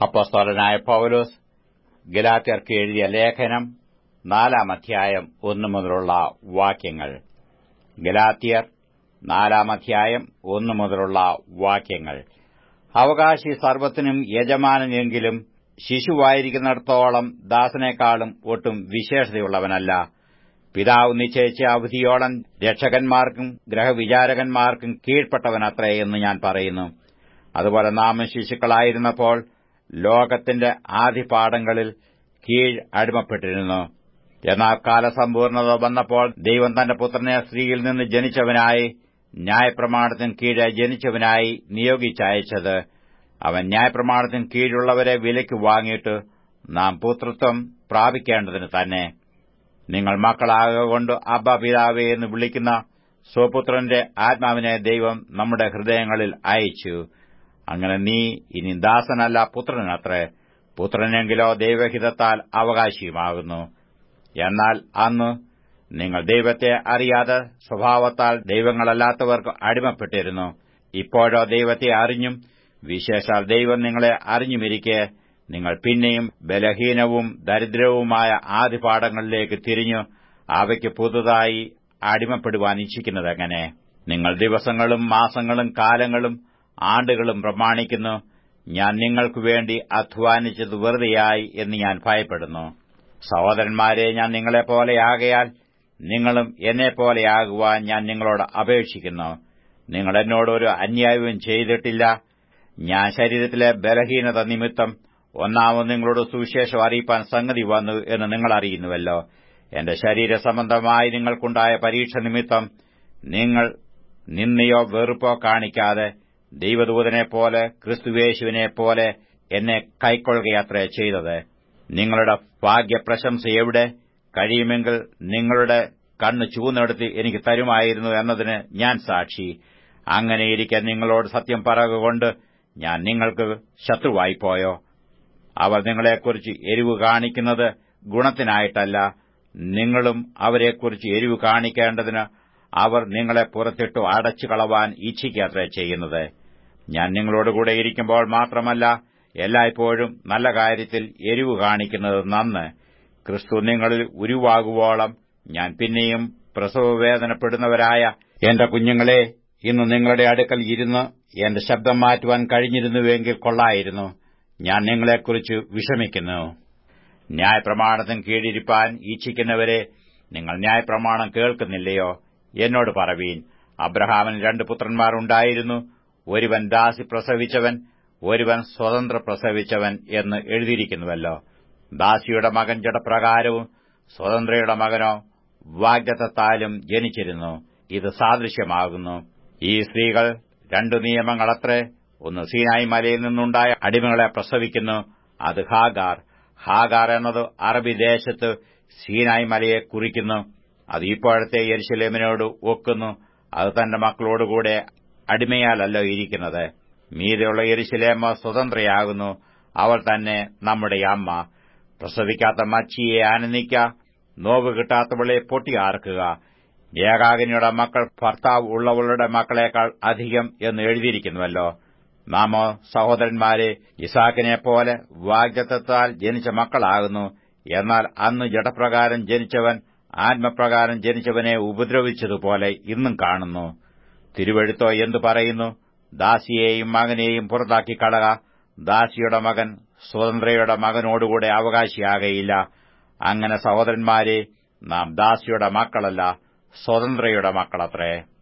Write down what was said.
അപ്പസ്തോലനായ പൗലോസ് ഗലാത്യർക്ക് എഴുതിയ ലേഖനം നാലാം അധ്യായം ഒന്നു മുതലുള്ള വാക്യങ്ങൾ ഗലാത്യർ നാലാം അധ്യായം ഒന്നു മുതലുള്ള വാക്യങ്ങൾ അവകാശി സർവത്തിനും യജമാനനെങ്കിലും ശിശുവായിരിക്കുന്നിടത്തോളം ദാസനേക്കാളും ഒട്ടും വിശേഷതയുള്ളവനല്ല പിതാവ് നിശ്ചയിച്ച അവധിയോളം രക്ഷകന്മാർക്കും ഗ്രഹവിചാരകന്മാർക്കും കീഴ്പ്പെട്ടവനത്രേ എന്ന് ഞാൻ പറയുന്നു അതുപോലെ നാം ശിശുക്കളായിരുന്നപ്പോൾ ലോകത്തിന്റെ ആദിപാഠങ്ങളിൽ കീഴ് അടിമപ്പെട്ടിരുന്നു എന്നാൽ കാലസമ്പൂർണത വന്നപ്പോൾ ദൈവം തന്റെ പുത്രനെ സ്ത്രീയിൽ നിന്ന് ജനിച്ചവനായി ന്യായപ്രമാണത്തിന് കീഴെ ജനിച്ചവനായി നിയോഗിച്ചയച്ചത് അവൻ ന്യായപ്രമാണത്തിന് കീഴുള്ളവരെ വിലയ്ക്ക് വാങ്ങിയിട്ട് നാം പുത്രത്വം പ്രാപിക്കേണ്ടതിന് തന്നെ നിങ്ങൾ മക്കളാകൊണ്ട് അബ്ബ പിതാവേ എന്ന് വിളിക്കുന്ന സ്വപുത്രന്റെ ആത്മാവിനെ ദൈവം നമ്മുടെ ഹൃദയങ്ങളിൽ അയച്ചു അങ്ങനെ നീ ഇനി ദാസനല്ല പുത്രനത്രേ പുത്രനെങ്കിലോ ദൈവഹിതത്താൽ അവകാശിയുമാകുന്നു എന്നാൽ അന്ന് നിങ്ങൾ ദൈവത്തെ അറിയാതെ സ്വഭാവത്താൽ ദൈവങ്ങളല്ലാത്തവർക്ക് അടിമപ്പെട്ടിരുന്നു ഇപ്പോഴോ ദൈവത്തെ അറിഞ്ഞും വിശേഷാൽ ദൈവം നിങ്ങളെ അറിഞ്ഞുമിരിക്കെ നിങ്ങൾ പിന്നെയും ബലഹീനവും ദരിദ്രവുമായ ആദിപാഠങ്ങളിലേക്ക് തിരിഞ്ഞു അവയ്ക്ക് പുതുതായി അടിമപ്പെടുവാൻ ഇച്ഛിക്കുന്നതെങ്ങനെ നിങ്ങൾ ദിവസങ്ങളും മാസങ്ങളും കാലങ്ങളും ആണ്ടുകളും പ്രമാണിക്കുന്നു ഞാൻ നിങ്ങൾക്കു വേണ്ടി അധ്വാനിച്ചത് വെറുതെയായി എന്ന് ഞാൻ ഭയപ്പെടുന്നു സഹോദരന്മാരെ ഞാൻ നിങ്ങളെപ്പോലെയാകയാൽ നിങ്ങളും എന്നെപ്പോലെയാകുവാൻ ഞാൻ നിങ്ങളോട് അപേക്ഷിക്കുന്നു നിങ്ങൾ എന്നോട് ഒരു അന്യായവും ചെയ്തിട്ടില്ല ഞാൻ ശരീരത്തിലെ ബലഹീനത നിമിത്തം ഒന്നാമത് നിങ്ങളോട് സുവിശേഷം അറിയിപ്പാൻ സംഗതി വന്നു എന്ന് നിങ്ങൾ അറിയുന്നുവല്ലോ എന്റെ ശരീര സംബന്ധമായി നിങ്ങൾക്കുണ്ടായ പരീക്ഷ നിമിത്തം നിങ്ങൾ നിന്നയോ വെറുപ്പോ കാണിക്കാതെ ദൈവദൂതനെപ്പോലെ ക്രിസ്തുവേശുവിനെപ്പോലെ എന്നെ കൈക്കൊള്ളുകയത്രേ ചെയ്തത് നിങ്ങളുടെ ഭാഗ്യപ്രശംസ എവിടെ കഴിയുമെങ്കിൽ നിങ്ങളുടെ കണ്ണ് ചൂന്നെടുത്ത് എനിക്ക് തരുമായിരുന്നു എന്നതിന് ഞാൻ സാക്ഷി അങ്ങനെയിരിക്കെ നിങ്ങളോട് സത്യം പറയുകൊണ്ട് ഞാൻ നിങ്ങൾക്ക് ശത്രുവായിപ്പോയോ അവർ നിങ്ങളെക്കുറിച്ച് എരിവ് കാണിക്കുന്നത് ഗുണത്തിനായിട്ടല്ല നിങ്ങളും അവരെക്കുറിച്ച് എരിവ് കാണിക്കേണ്ടതിന് അവർ നിങ്ങളെ പുറത്തിട്ടു അടച്ചു കളവാൻ ഇച്ഛിക്കാത്രേ ചെയ്യുന്നത് ഞാൻ നിങ്ങളോടുകൂടെ ഇരിക്കുമ്പോൾ മാത്രമല്ല എല്ലായ്പ്പോഴും നല്ല കാര്യത്തിൽ എരിവ് കാണിക്കുന്നത് നന്ന് ക്രിസ്തു നിങ്ങളിൽ ഉരുവാകുവോളം ഞാൻ പിന്നെയും പ്രസവവേദനപ്പെടുന്നവരായ എന്റെ കുഞ്ഞുങ്ങളെ ഇന്ന് നിങ്ങളുടെ അടുക്കൽ ഇരുന്ന് എന്റെ ശബ്ദം മാറ്റുവാൻ കഴിഞ്ഞിരുന്നുവെങ്കിൽ കൊള്ളായിരുന്നു ഞാൻ നിങ്ങളെക്കുറിച്ച് വിഷമിക്കുന്നു ന്യായപ്രമാണത്തിന് കീഴിരിപ്പാൻ ഇച്ഛിക്കുന്നവരെ നിങ്ങൾ ന്യായപ്രമാണം കേൾക്കുന്നില്ലയോ എന്നോട് പറവീൻ അബ്രഹാമിന് രണ്ട് പുത്രന്മാർ ഉണ്ടായിരുന്നു ഒരുവൻ ദാസി പ്രസവിച്ചവൻ ഒരുവൻ സ്വതന്ത്ര പ്രസവിച്ചവൻ എന്ന് എഴുതിയിരിക്കുന്നുവല്ലോ ദാസിയുടെ മകൻ ജഡപ്രകാരവും സ്വതന്ത്രയുടെ മകനോ വാഗ്ദത്താലും ജനിച്ചിരുന്നു ഇത് സാദൃശ്യമാകുന്നു ഈ സ്ത്രീകൾ രണ്ടു നിയമങ്ങളത്രേ ഒന്ന് സീനായി മലയിൽ നിന്നുണ്ടായ അടിമകളെ പ്രസവിക്കുന്നു അത് ഹാഗാർ ഹാഗാർ എന്നത് അറബി ദേശത്ത് സീനായി മലയെ കുറിക്കുന്നു അത് ഇപ്പോഴത്തെ യെരുശലേമിനോട് ഒക്കുന്നു അത് തന്റെ മക്കളോടുകൂടെ അടിമയാലല്ലോ ഇരിക്കുന്നത് മീതെയുള്ള യെരുശലേമ സ്വതന്ത്രയാകുന്നു അവൾ തന്നെ നമ്മുടെ അമ്മ പ്രസവിക്കാത്ത മച്ചിയെ ആനന്ദിക്ക നോവ് കിട്ടാത്തവളെ പൊട്ടിയാർക്കുക ഏകാകിനിയുടെ മക്കൾ ഭർത്താവ് ഉള്ളവളുടെ മക്കളെക്കാൾ അധികം എന്ന് എഴുതിയിരിക്കുന്നുവല്ലോ നാമോ സഹോദരന്മാരെ ഇസാക്കിനെ പോലെ വാഗ്ദത്താൽ ജനിച്ച മക്കളാകുന്നു എന്നാൽ അന്ന് ജഡപ്രകാരം ജനിച്ചവൻ ആത്മപ്രകാരം ജനിച്ചവനെ ഉപദ്രവിച്ചതുപോലെ ഇന്നും കാണുന്നു തിരുവഴുത്തോ എന്തു പറയുന്നു ദാസിയെയും മകനെയും പുറത്താക്കി കളക ദാസിയുടെ മകൻ സ്വതന്ത്രയുടെ മകനോടുകൂടെ അവകാശിയാകയില്ല അങ്ങനെ സഹോദരന്മാരെ നാം ദാസിയുടെ മക്കളല്ല സ്വതന്ത്രയുടെ മക്കളത്രേ